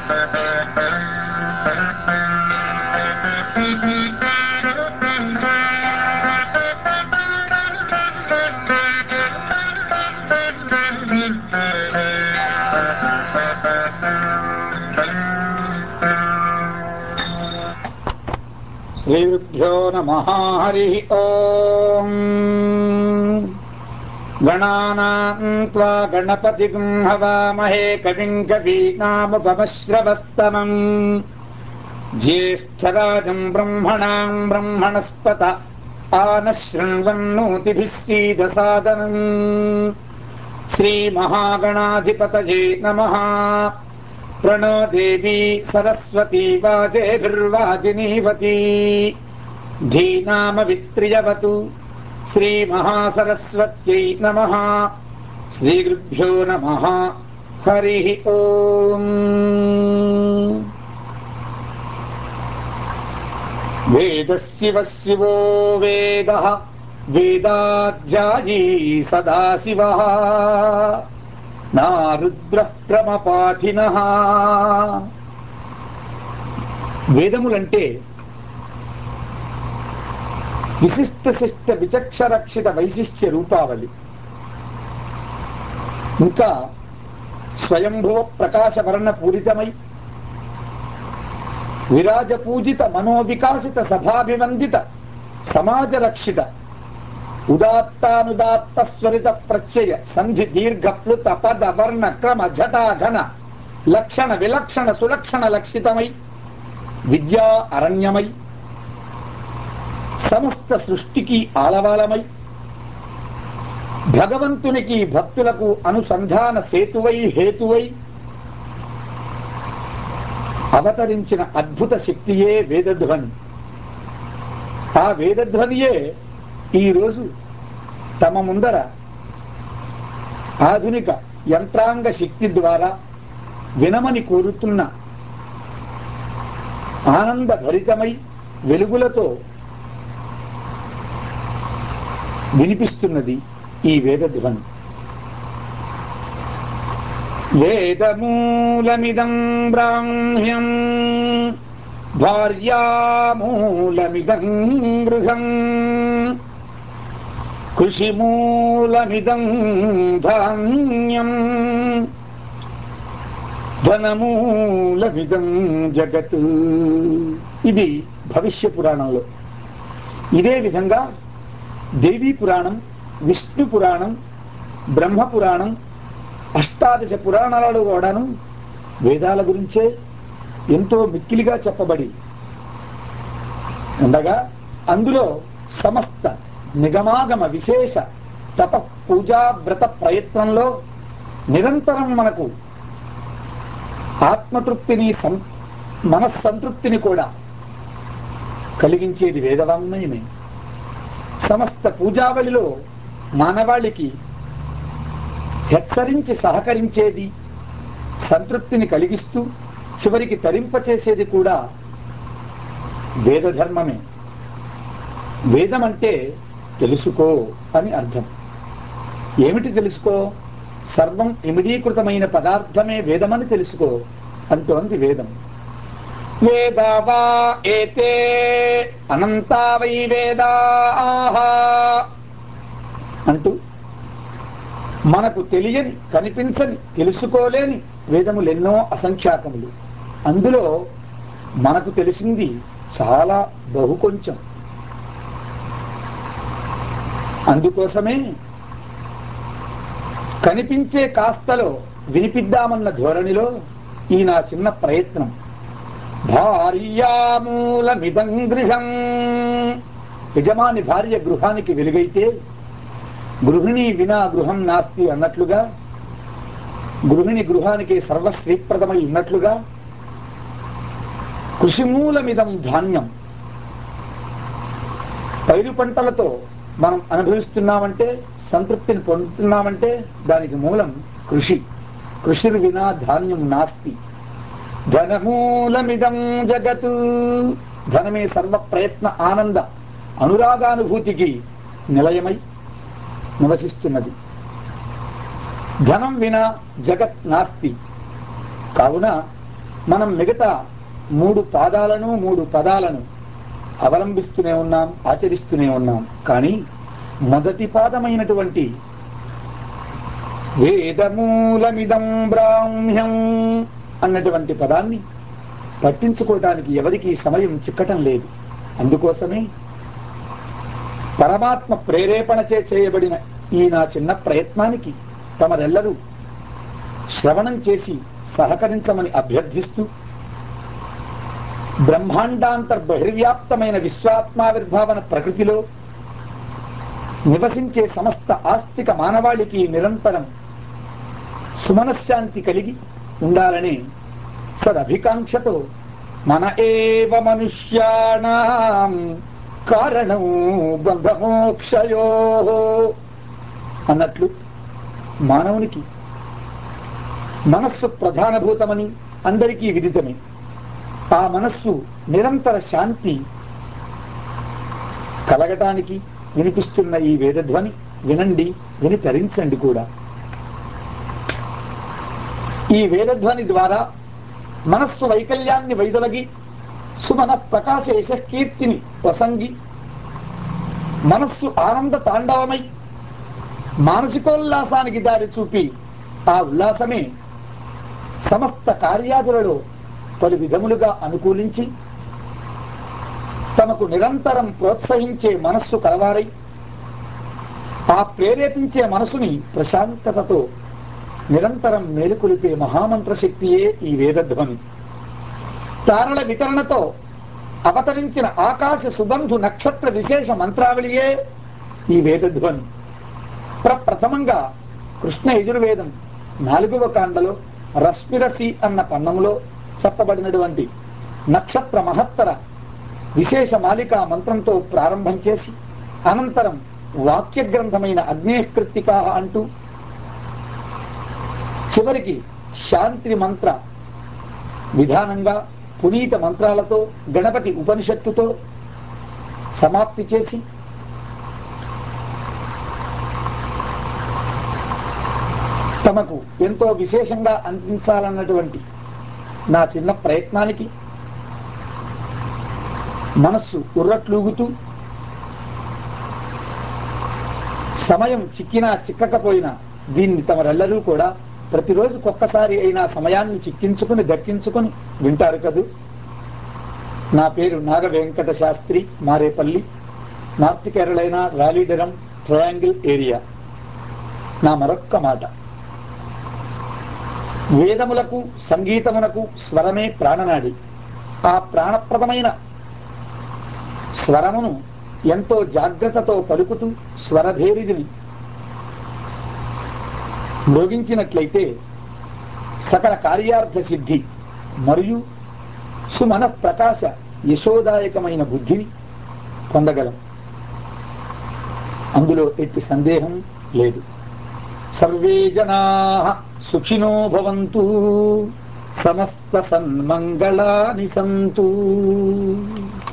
శ్రీగురుభ్యో నమ హరి ఓం గణానాన్వా గణపతిం హవామహే కవిం కవీనాముపమశ్రవస్తమం జ్యేష్ఠరాజం బ్రహ్మణాం బ్రహ్మణస్పత ఆనశృण्वन्नोतिभिः सीदसादनम् श्रीमहागणाधिपतये नमः प्रणो देवी सरस्वती वाजेभिर्वाजिनीवती धीनामवित्रियवतु श्रीमहासरस्वत्यै नमः श्रीगुरुभ्यो नमः हरिः ओम् वेदशिव शिवो वेदः वेदाध्यायी सदाशिवः నారుద్ర క్రమపాఠిన వేదములంటే విశిష్ట శిష్ట విచక్షరక్షిత వైశిష్ట్య రూపావళి ఇంకా స్వయంభువ ప్రకాశ వర్ణ పూరితమై విరాజ పూజిత మనోవికాసిత సభాభివందిత సమాజ రక్షిత ఉదాత్తానుదాత్త స్వరిత ప్రత్యయ సంధి దీర్ఘ ప్లుత పద వర్ణ క్రమ జటాఘన లక్షణ విలక్షణ సులక్షణ లక్షితమై విద్యా అరణ్యమై సమస్త సృష్టికి ఆలవాలమై భగవంతునికి భక్తులకు అనుసంధాన సేతువై హేతువై అవతరించిన అద్భుత శక్తియే వేదధ్వని ఆ వేదధ్వనియే ఈరోజు తమ ముందర ఆధునిక యంత్రాంగ శక్తి ద్వారా వినమని కోరుతున్న ఆనంద భరితమై వెలుగులతో వినిపిస్తున్నది ఈ వేదధ్వని వేదమూలమిదం బ్రాహ్మ్యం భార్యామూలమిదం గృహం కృషిమూలమిదం ధాన్యం ధనమూలమిదం జగత్ ఇది భవిష్య పురాణంలో ఇదే విధంగా దేవీ పురాణం విష్ణు పురాణం బ్రహ్మ పురాణం అష్టాదశ పురాణాలలో కూడాను వేదాల గురించే ఎంతో మిక్కిలిగా చెప్పబడి ఉండగా అందులో సమస్త నిగమాగమ విశేష తప పూజా వ్రత ప్రయత్నంలో నిరంతరం మనకు ఆత్మతృప్తిని సం మనస్సంతృప్తిని కూడా కలిగించేది వేదవాంగ్మయమే సమస్త పూజావళిలో మానవాళికి హెచ్చరించి సహకరించేది సంతృప్తిని కలిగిస్తూ చివరికి తరింపచేసేది కూడా వేదధర్మమే వేదం అంటే తెలుసుకో అని అర్థం ఏమిటి తెలుసుకో సర్వం ఇమిడీకృతమైన పదార్థమే వేదమని తెలుసుకో అంటోంది వేదం వేదావా ఏతే అనంతా వై వేదా అంటూ మనకు తెలియని కనిపించని తెలుసుకోలేని వేదములెన్నో అసంఖ్యాకములు అందులో మనకు తెలిసింది చాలా బహు కొంచెం అందుకోసమే కనిపించే కాస్తలో వినిపిద్దామన్న ధోరణిలో ఈ నా చిన్న ప్రయత్నం భార్యామూలమిదం గృహం యజమాని భార్య గృహానికి వెలుగైతే గృహిణి వినా గృహం నాస్తి అన్నట్లుగా గృహిణి గృహానికి సర్వశ్రీప్రదమై ఉన్నట్లుగా కృషిమూలమిదం ధాన్యం పైరు పంటలతో మనం అనుభవిస్తున్నామంటే సంతృప్తిని పొందుతున్నామంటే దానికి మూలం కృషి కృషి వినా ధాన్యం నాస్తి ధనమూలమిదం జగత్ ధనమే సర్వ ప్రయత్న ఆనంద అనురాగానుభూతికి నిలయమై నివసిస్తున్నది ధనం వినా జగత్ నాస్తి కావున మనం మిగతా మూడు పాదాలను మూడు పదాలను అవలంబిస్తూనే ఉన్నాం ఆచరిస్తూనే ఉన్నాం కానీ మొదటి పాదమైనటువంటి వేదమూలమిదం బ్రాహ్మ్యం అన్నటువంటి పదాన్ని పట్టించుకోవటానికి ఎవరికి సమయం చిక్కటం లేదు అందుకోసమే పరమాత్మ ప్రేరేపణచే చేయబడిన ఈ నా చిన్న ప్రయత్నానికి తమరెల్లరూ శ్రవణం చేసి సహకరించమని అభ్యర్థిస్తూ బ్రహ్మాండాంతర్బహిర్వ్యాప్తమైన విశ్వాత్మావిర్భావన ప్రకృతిలో నివసించే సమస్త ఆస్తిక మానవాళికి నిరంతరం సుమనశ్శాంతి కలిగి ఉండాలని సదభికాంక్షతో మన ఏవ మనుష్యాణం కారణం బంధమోక్షయో అన్నట్లు మానవునికి మనస్సు ప్రధానభూతమని అందరికీ విదితమే ఆ మనస్సు నిరంతర శాంతి కలగటానికి వినిపిస్తున్న ఈ వేదధ్వని వినండి విని తరించండి కూడా ఈ వేదధ్వని ద్వారా మనస్సు వైకల్యాన్ని వైదొలగి సుమన ప్రకాశేష కీర్తిని వసంగి మనస్సు ఆనంద తాండవమై మానసికోల్లాసానికి దారి చూపి ఆ ఉల్లాసమే సమస్త కార్యాదులలో పలు విధములుగా అనుకూలించి తమకు నిరంతరం ప్రోత్సహించే మనస్సు కలవారై ఆ ప్రేరేపించే మనసుని ప్రశాంతతతో నిరంతరం మేలుకొలిపే మహామంత్ర శక్తియే ఈ వేదధ్వని తారల వితరణతో అవతరించిన ఆకాశ సుబంధు నక్షత్ర విశేష మంత్రావళియే ఈ వేదధ్వని ప్రప్రథమంగా కృష్ణ యజుర్వేదం నాలుగవ కాండలో రస్పిరసి అన్న పన్నములో చెప్పబడినటువంటి నక్షత్ర మహత్తర విశేష మాలికా మంత్రంతో ప్రారంభం చేసి అనంతరం వాక్య గ్రంథమైన అగ్నేకృత్తికా అంటూ చివరికి శాంతి మంత్ర విధానంగా పునీత మంత్రాలతో గణపతి ఉపనిషత్తుతో సమాప్తి చేసి తమకు ఎంతో విశేషంగా అందించాలన్నటువంటి నా చిన్న ప్రయత్నానికి మనస్సు ఉర్రట్లూగుతూ సమయం చిక్కినా చిక్కకపోయినా దీన్ని తమరెల్లరూ కూడా ప్రతిరోజుకొక్కసారి అయినా సమయాన్ని చిక్కించుకుని దక్కించుకుని వింటారు కదూ నా పేరు నాగ వెంకట శాస్త్రి మారేపల్లి నార్త్ కేరళైన వ్యాలీడరం ట్రయాంగిల్ ఏరియా నా మరొక్క మాట వేదములకు సంగీతమునకు స్వరమే ప్రాణనాడి ఆ ప్రాణప్రదమైన స్వరమును ఎంతో జాగ్రత్తతో పలుకుతూ స్వరభేరిదిని మ్రోగించినట్లయితే సకల కార్యార్థ సిద్ధి మరియు సుమన ప్రకాశ యశోదాయకమైన బుద్ధిని పొందగలం అందులో ఎట్టి సందేహం లేదు సర్వే జనా సుఖినో భవంతు సమస్త సన్మంగళాని సంతు